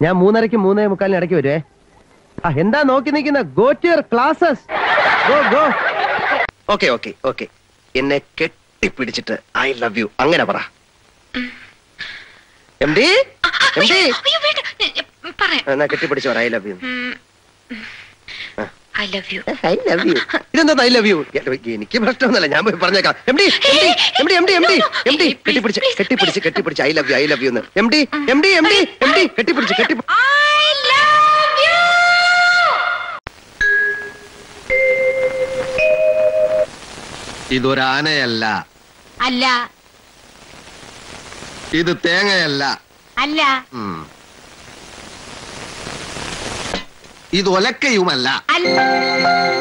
ഞാൻ മൂന്നരയ്ക്ക് മൂന്നേ മുക്കാലിന് ഇടയ്ക്ക് വരുവേ ആ എന്താ നോക്കി നിൽക്കുന്ന go to your classes go go okay okay okay എന്നെ കെട്ടിപ്പിടിച്ചിട്ട് ഐ ലവ് യു അങ്ങനെ പറ എം ഡി എം ഡി അയ്യോ വേണ്ട ഞാൻ- ഞാൻ പറയാം എന്നാ കെട്ടിപ്പിടിച്ചു പറ I love you I love you I love you ഇതെന്താ ഐ ലവ് യു എനിക്ക് പ്രശ്നമൊന്നുമില്ല ഞാൻ പോയി പറഞ്ഞേക്കാം M D M D M D M D M D കെട്ടിപ്പിടിച്ച് കെട്ടിപ്പിടിച്ച് കെട്ടിപ്പിടിച്ച് I love you I love you എന്ന് M D M D M D M D കെട്ടിപ്പിടിച്ച് കെട്ടി ഐ ലവ് യു ഇതൊരാനയല്ല അല്ല ഇത് തേങ്ങയല്ല അല്ല ഉം. ഇത് ഒലക്കയുമല്ല അല്ല